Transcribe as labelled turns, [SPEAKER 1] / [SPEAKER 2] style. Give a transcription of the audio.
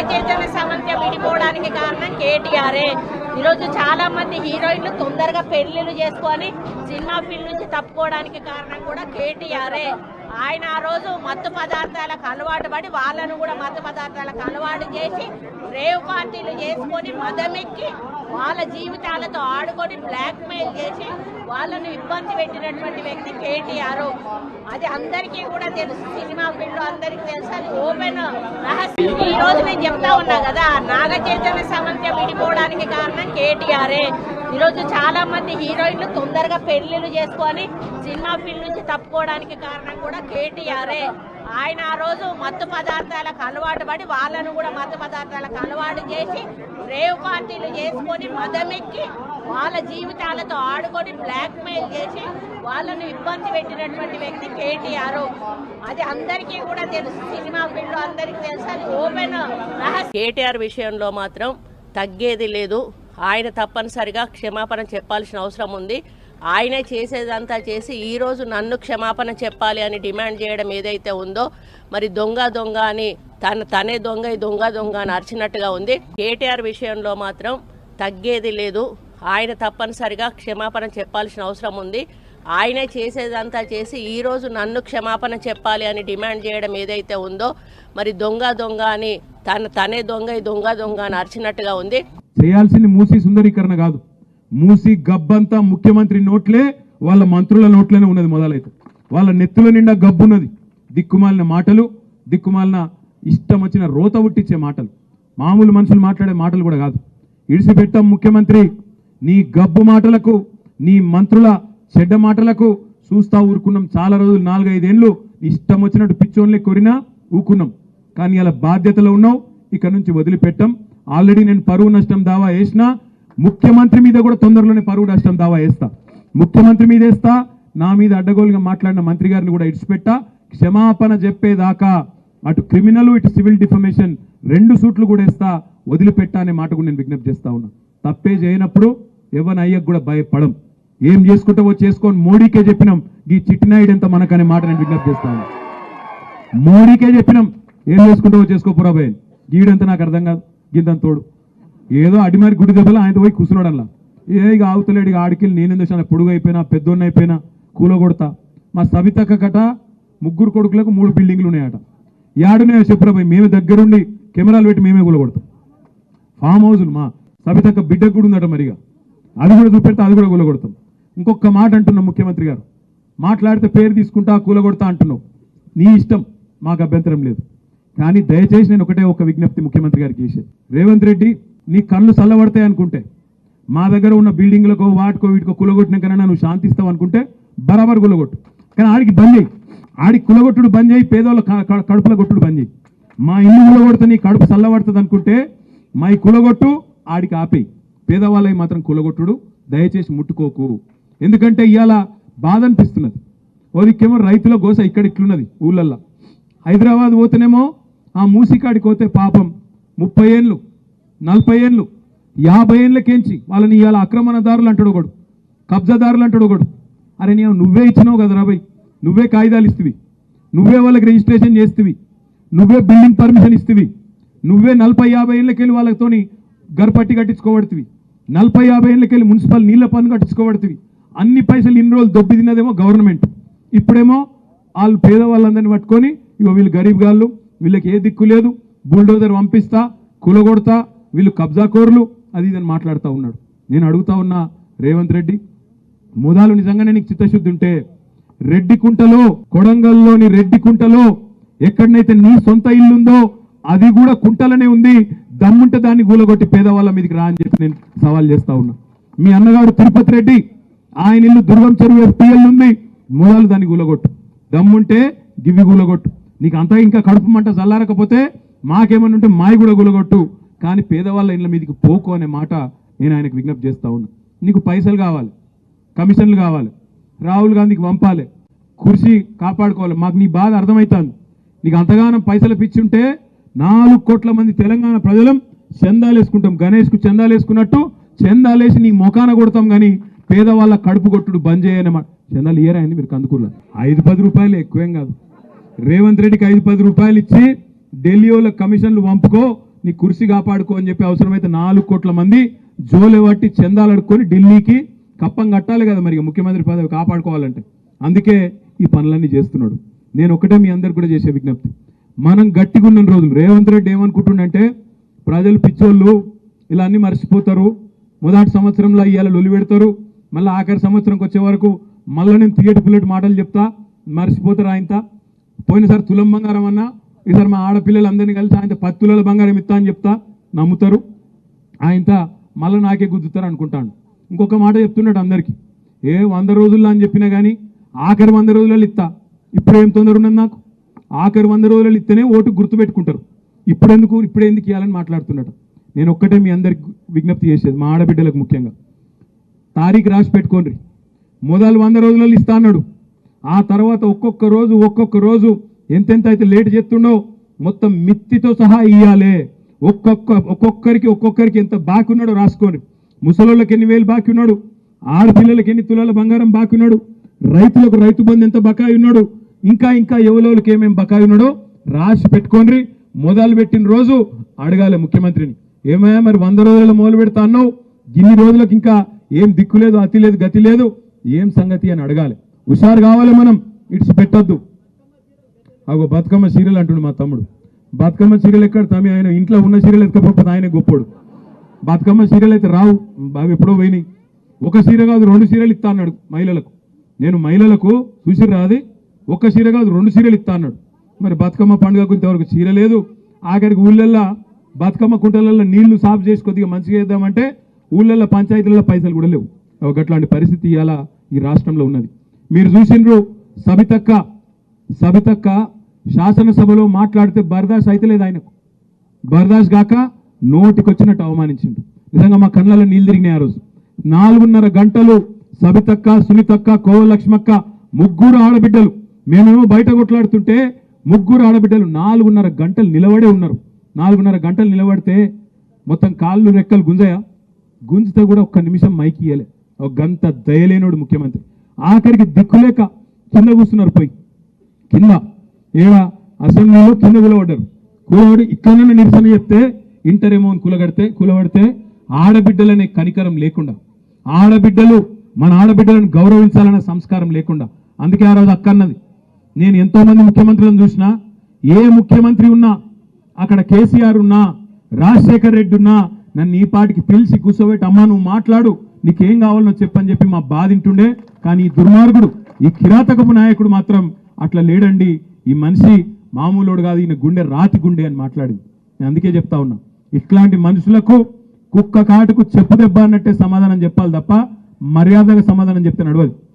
[SPEAKER 1] చైతన్య సమంత విడిపోవడానికి కారణం కేటీఆరే ఈరోజు చాలా మంది హీరోయిన్లు తొందరగా పెళ్లిళ్ళు చేసుకొని సినిమా ఫీల్డ్ నుంచి తప్పుకోవడానికి కారణం కూడా కేటీఆరే ఆయన ఆ రోజు మత్తు పదార్థాలకు అలవాటు పడి వాళ్ళను కూడా మత్తు పదార్థాలకు అలవాటు చేసి రేవ్ పార్టీలు చేసుకొని మదమెక్కి వాళ్ళ జీవితాలతో ఆడుకొని బ్లాక్ మెయిల్ చేసి వాళ్ళను ఇబ్బంది పెట్టినటువంటి వ్యక్తి కేటీఆర్ అది అందరికీ కూడా తెలుసు సినిమా ఫీల్డ్ అందరికీ తెలుసు అది ఓపెన్ రహస్యం ఈ రోజు నేను చెప్తా ఉన్నా కదా నాగ చైతన్య సమంత విడిపోవడానికి కారణం కేటీఆరే ఈరోజు చాలా మంది హీరోయిన్లు తొందరగా పెళ్లిళ్ళు చేసుకొని సినిమా ఫీల్డ్ నుంచి తప్పుకోవడానికి కారణం కూడా కేటీఆరే ఆయన ఆ రోజు మత్తు పదార్థాలకు అలవాటు పడి వాళ్ళను కూడా మత్తు పదార్థాలకు అలవాటు చేసి రేవ్ పార్టీలు చేసుకొని మదమెక్కి వాళ్ళ జీవితాలతో ఆడుకొని బ్లాక్ మెయిల్ చేసి వాళ్ళను ఇబ్బంది పెట్టినటువంటి వ్యక్తి కేటీఆర్ అది అందరికీ కూడా తెలుసు సినిమా ఫీల్డ్ అందరికీ తెలుసు అది ఓపెన్ రహస్యం
[SPEAKER 2] కేటీఆర్ విషయంలో మాత్రం తగ్గేది లేదు ఆయన తప్పనిసరిగా క్షమాపణ చెప్పాల్సిన అవసరం ఉంది ఆయనే చేసేదంతా చేసి ఈ రోజు నన్ను క్షమాపణ చెప్పాలి అని డిమాండ్ చేయడం ఏదైతే ఉందో మరి దొంగ దొంగ అని తన తనే దొంగ ఈ దొంగ దొంగ అని అరిచినట్టుగా ఉంది కేటీఆర్ విషయంలో మాత్రం తగ్గేది లేదు ఆయన తప్పనిసరిగా క్షమాపణ చెప్పాల్సిన అవసరం ఉంది ఆయనే చేసేదంతా చేసి ఈ రోజు నన్ను క్షమాపణ చెప్పాలి అని డిమాండ్ చేయడం ఏదైతే ఉందో మరి దొంగ దొంగ అని తన తనే దొంగ ఈ దొంగ దొంగ అని అరిచినట్టుగా ఉంది
[SPEAKER 3] చేయాల్సింది మూసి సుందరీకరణ కాదు మూసి గబ్బంతా ముఖ్యమంత్రి నోట్లే వాళ్ళ మంత్రుల నోట్లోనే ఉన్నది మొదలైతే వాళ్ళ నెత్తుల నిండా గబ్బున్నది దిక్కుమాలిన మాటలు దిక్కుమాలిన ఇష్టం వచ్చిన రోత ఉట్టించే మాటలు మామూలు మనుషులు మాట్లాడే మాటలు కూడా కాదు ఇడిసిపెట్టాం ముఖ్యమంత్రి నీ గబ్బు మాటలకు నీ మంత్రుల చెడ్డ మాటలకు చూస్తా ఊరుకున్నాం చాలా రోజులు నాలుగైదేళ్ళు ఇష్టం వచ్చినట్టు పిచ్చోన్లే కొరినా ఊకున్నాం కానీ అలా బాధ్యతలో ఉన్నావు ఇక్కడ నుంచి వదిలిపెట్టాం ఆల్రెడీ నేను పరువు నష్టం దావా వేసినా ముఖ్యమంత్రి మీద కూడా తొందరలోనే పరువు నష్టం దావా వేస్తా ముఖ్యమంత్రి మీద వేస్తా నా మీద అడ్డగోలుగా మాట్లాడిన మంత్రి గారిని కూడా ఇడిచిపెట్టా క్షమాపణ చెప్పేదాకా అటు క్రిమినల్ ఇటు సివిల్ డిఫమేషన్ రెండు సూట్లు కూడా వేస్తా వదిలిపెట్టా అనే మాట కూడా నేను విజ్ఞప్తి చేస్తా ఉన్నా తప్పే చేయనప్పుడు ఎవరి అయ్యకు కూడా భయపడం ఏం చేసుకుంటావో చేసుకొని మోడీకే చెప్పినాం ఈ చిట్టినాయుడు ఎంత మనకనే మాట నేను విజ్ఞప్తి చేస్తా ఉన్నా మోడీకే చెప్పినాం ఏం చేసుకుంటావో చేసుకోపోరా భయ్ గీడంతా నాకు అర్థం కాదు గింతంత తోడు ఏదో అడిమారి గుడి దెబ్బలు ఆయన పోయి కూర్చున్నాడు అలా ఏ ఇక ఆగుతలేడు ఇక ఆడికెళ్ళి నేనేం చేశాను పొడుగు అయిపోయినా పెద్దోన్న అయిపోయినా కూల కొడతా మా సవితక్క కట ముగ్గురు కొడుకులకు మూడు బిల్డింగ్లు ఉన్నాయట యాడునే చెప్పురా భయ్ మేమే దగ్గరుండి కెమెరాలు పెట్టి మేమే కూల కొడతాం ఫామ్ హౌజులు మా సవితక్క బిడ్డకు కూడా ఉందట మరిగా అది కూడా చూపెడితే అది కూడా కూలగొడతాం ఇంకొక మాట అంటున్నాం ముఖ్యమంత్రి గారు మాట్లాడితే పేరు తీసుకుంటా కూలగొడతా అంటున్నావు నీ ఇష్టం మాకు అభ్యంతరం లేదు కానీ దయచేసి నేను ఒకటే ఒక విజ్ఞప్తి ముఖ్యమంత్రి గారికి చేసేది రేవంత్ రెడ్డి నీ కళ్ళు చల్లబడతాయి అనుకుంటే మా దగ్గర ఉన్న బిల్డింగ్లకో వాటికో వీటికో కులగొట్టినాకైనా నువ్వు శాంతిస్తావు అనుకుంటే బరాబర్ కులగొట్టు కానీ ఆడికి బంద్ చేయి ఆడికి కులగొట్టుడు బంద్ చేయి పేదోళ్ళ క- క- కడుపుల కొట్టుడు బంద్ చేయి మా ఇల్లు కులగొడితే నీ కడుపు చల్లబడుతుంది అనుకుంటే మా ఈ కులగొట్టు ఆడికి ఆపేయి పేదవాళ్ళకి మాత్రం కులగొట్టుడు దయచేసి ముట్టుకోకు ఎందుకంటే ఇవాళ బాధ అనిపిస్తున్నది ఓదికేమో రైతుల గోస ఇక్కడ ఇట్లున్నది ఊళ్ళల్లో హైదరాబాద్ పోతేనేమో ఆ మూసికాడికి పోతే పాపం ముప్పై ఏళ్ళు నలభై ఏళ్ళు యాభై ఏళ్ళకేంచి వాళ్ళని ఇవాళ ఆక్రమణదారులు అంటాడు ఒకడు కబ్జాదారులు అంటాడు ఒకడు అరే నీవు నువ్వే ఇచ్చినావు కదా రాబోయ్ నువ్వే కాగితాలు ఇస్తువి నువ్వే వాళ్ళకి రిజిస్ట్రేషన్ చేస్తువి నువ్వే బిల్డింగ్ పర్మిషన్ ఇస్తువి నువ్వే నలభై యాభై ఏళ్ళకెళ్ళి వాళ్ళతోని గర్పట్టి కట్టించుకోబడుతుంది నలభై యాభై ఏళ్ళకెళ్ళి మున్సిపల్ నీళ్ళ పన్ను కట్టించుకోబడుతుంది అన్ని పైసలు ఇన్ని రోజులు దొబ్బి తిన్నదేమో గవర్నమెంట్ ఇప్పుడేమో వాళ్ళు పేదవాళ్ళందరినీ పట్టుకొని ఇగో వీళ్ళు గరీబ్ గాళ్ళు వీళ్ళకి ఏ దిక్కు లేదు బుల్డోజర్ పంపిస్తా కూలగొడతా వీళ్ళు కబ్జాకోరులు అది ఇదని మాట్లాడుతూ ఉన్నాడు నేను అడుగుతా ఉన్నా రేవంత్ రెడ్డి ముదాలు నిజంగానే నీకు చిత్తశుద్ధి ఉంటే రెడ్డి కుంటలో కొడంగల్లోని రెడ్డి కుంటలో ఎక్కడనైతే నీ సొంత ఇల్లు ఉందో అది కూడా కుంటలనే ఉంది దమ్ముంటే దాన్ని గూలగొట్టి పేదవాళ్ళ మీదకి రా అని చెప్పి నేను సవాల్ చేస్తా ఉన్నా మీ అన్నగారు తిరుపతి రెడ్డి ఆయన ఇల్లు దుర్గం చెరువు ఎఫ్టీఎల్ ఉంది మూలాలు దాన్ని గూలగొట్టు దమ్ముంటే గివి గూలగొట్టు నీకు అంతా ఇంకా కడుపు మంట చల్లారకపోతే మాకేమన్నా ఉంటే మాయి కూడా గులగొట్టు కానీ పేదవాళ్ళ ఇళ్ళ మీదకి పోకు అనే మాట నేను ఆయనకు విజ్ఞప్తి చేస్తా ఉన్నా నీకు పైసలు కావాలి కమిషన్లు కావాలి రాహుల్ గాంధీకి పంపాలి కుర్చీ కాపాడుకోవాలి మాకు నీ బాధ అర్థమవుతుంది నీకు అంతగానం పైసలు పిచ్చి ఉంటే నాలుగు కోట్ల మంది తెలంగాణ ప్రజలం చందాలు వేసుకుంటాం గణేష్కు చందాలు వేసుకున్నట్టు చందాలేసి నీ మొఖాన కొడతాం కానీ పేదవాళ్ళ కడుపు కొట్టుడు బంద్ చేయనమాట చందాలు ఇయర్ అయింది మీరు కందుకూరులో ఐదు పది రూపాయలు ఎక్కువేం కాదు రేవంత్ రెడ్డికి ఐదు పది రూపాయలు ఇచ్చి ఢిల్లీ వాళ్ళ కమిషన్లు పంపుకో నీ కుర్చీ కాపాడుకో అని చెప్పి అవసరమైతే నాలుగు కోట్ల మంది జోలె పట్టి చందాలు అడుక్కొని ఢిల్లీకి కప్పం కట్టాలి కదా మరి ఇక ముఖ్యమంత్రి పదవి కాపాడుకోవాలంటే అందుకే ఈ పనులన్నీ చేస్తున్నాడు నేను ఒకటే మీ అందరికి కూడా చేసే విజ్ఞప్తి మనం గట్టిగా ఉన్న రోజులు రేవంత్ రెడ్డి ఏమనుకుంటుండంటే ప్రజలు పిచ్చోళ్ళు ఇలా అన్ని మర్చిపోతారు మొదటి సంవత్సరంలో ఇవాళ లొలి పెడతారు మళ్ళీ ఆఖరి సంవత్సరంకి వచ్చే వరకు మళ్ళీ నేను తీయటి పుల్లటి మాటలు చెప్తా మర్చిపోతారు ఆయనత పోయినసారి తులం బంగారం అన్నా ఈసారి మా ఆడపిల్లలందరినీ కలిసి ఆయన పది తులాల బంగారం ఇస్తా అని చెప్తా నమ్ముతారు ఆయనత మళ్ళీ నాకే గుద్దుతారు అనుకుంటాను ఇంకొక మాట చెప్తున్నాడు అందరికీ ఏ వంద రోజుల్లో అని చెప్పినా కానీ ఆఖరి వంద రోజులలో ఇస్తా ఇప్పుడు ఏం తొందర ఉన్నది నాకు ఆఖరి వంద రోజులలో ఇస్తేనే ఓటు గుర్తుపెట్టుకుంటారు ఇప్పుడు ఎందుకు ఇప్పుడు ఎందుకు ఇవ్వాలని మాట్లాడుతున్నాడు నేను ఒక్కటే మీ అందరికి విజ్ఞప్తి చేసేది మా ఆడబిడ్డలకు ముఖ్యంగా తారీఖు రాసి పెట్టుకోండి మొదలు వంద రోజులలో ఇస్తా అన్నాడు ఆ తర్వాత ఒక్కొక్క రోజు ఒక్కొక్క రోజు ఎంతెంత అయితే లేట్ చేస్తుండో మొత్తం మిత్తితో సహా ఇయ్యాలే ఒక్కొక్క ఒక్కొక్కరికి ఒక్కొక్కరికి ఎంత బాకీ ఉన్నాడో రాసుకోండి ముసలోళ్ళకి ఎన్ని వేలు బాకీ ఉన్నాడు ఆడపిల్లలకి ఎన్ని తులాల బంగారం బాకీ ఉన్నాడు రైతులకు రైతు బంధు ఎంత బకాయి ఉన్నాడు ఇంకా ఇంకా ఎవలోళ్ళకి ఏమేం బకాయి ఉన్నాడో రాసి పెట్టుకోండి మొదలు పెట్టిన రోజు అడగాలి ముఖ్యమంత్రిని ఏమయ్యా మరి వంద రోజుల మొదలు పెడతా అన్నావు ఇన్ని రోజులకు ఇంకా ఏం దిక్కు లేదు అతి లేదు గతి లేదు ఏం సంగతి అని అడగాలి హుషారు కావాలి మనం ఇట్స్ పెట్టొద్దు అగో బతుకమ్మ సీరియల్ అంటుండు మా తమ్ముడు బతుకమ్మ సీరియల్ ఎక్కడ తమ్మి ఆయన ఇంట్లో ఉన్న సీరియల్ ఎత్తుకపోతే ఆయన గొప్పోడు బతుకమ్మ సీరియల్ అయితే రావు అవి ఎప్పుడో పోయినాయి ఒక సీర కాదు రెండు సీరియల్ ఇస్తా అన్నాడు మహిళలకు నేను మహిళలకు చూసి రాది ఒక సీర కాదు రెండు సీరియల్ ఇస్తా అన్నాడు మరి బతుకమ్మ పండుగకు ఇంతవరకు చీర లేదు ఆఖరికి ఊళ్ళల్లో బతుకమ్మ కుంటలలో నీళ్లు సాఫ్ చేసి కొద్దిగా మంచిగా చేద్దామంటే ఊళ్ళల్లో పంచాయతీలలో పైసలు కూడా లేవు ఒక అట్లాంటి పరిస్థితి ఇవాళ ఈ రాష్ట్రంలో ఉన్నది మీరు చూసిండ్రు సబితక్క సబితక్క శాసనసభలో మాట్లాడితే బర్దాష్ అయితే లేదు ఆయనకు బర్దాష్ గాక నోటికొచ్చినట్టు అవమానించిండు నిజంగా మా కళ్ళలో నీళ్ళు తిరిగినాయి ఆ రోజు నాలుగున్నర గంటలు సబితక్క సునీతక్క కోవ లక్ష్మక్క ముగ్గురు ఆడబిడ్డలు మేమేమో బయట కొట్లాడుతుంటే ముగ్గురు ఆడబిడ్డలు నాలుగున్నర గంటలు నిలబడే ఉన్నారు నాలుగున్నర గంటలు నిలబడితే మొత్తం కాళ్ళు రెక్కలు గుంజయా గుంజితే కూడా ఒక్క నిమిషం మైకి ఇయ్యలే ఒక గంట దయలేనోడు ముఖ్యమంత్రి ఆఖరికి దిక్కులేక కింద కూర్చున్నారు పోయి కింద ఏడా అసెంబ్లీలో కింద కూలబడ్డారు కూలబడి ఇక్కడనే నిరసన చెప్తే ఇంటరేమో అని కూలగడితే కూలబడితే ఆడబిడ్డలనే కనికరం లేకుండా ఆడబిడ్డలు మన ఆడబిడ్డలను గౌరవించాలనే సంస్కారం లేకుండా అందుకే ఆ రోజు అక్కన్నది నేను ఎంతో మంది ముఖ్యమంత్రులను చూసినా ఏ ముఖ్యమంత్రి ఉన్నా అక్కడ కేసీఆర్ ఉన్నా రాజశేఖర్ రెడ్డి ఉన్నా నన్ను ఈ పాటికి పిలిచి కూర్చోబెట్టి అమ్మా నువ్వు మాట్లాడు నీకేం కావాలనో చెప్పని చెప్పి మా బాధింటుండే కానీ ఈ దుర్మార్గుడు ఈ కిరాతకపు నాయకుడు మాత్రం అట్లా లేడండి ఈ మనిషి మామూలుడు కాదు ఈయన గుండె రాతి గుండె అని మాట్లాడింది నేను అందుకే చెప్తా ఉన్నా ఇట్లాంటి మనుషులకు కుక్క కాటుకు చెప్పు దెబ్బ అన్నట్టే సమాధానం చెప్పాలి తప్ప మర్యాదగా సమాధానం చెప్తే నడవదు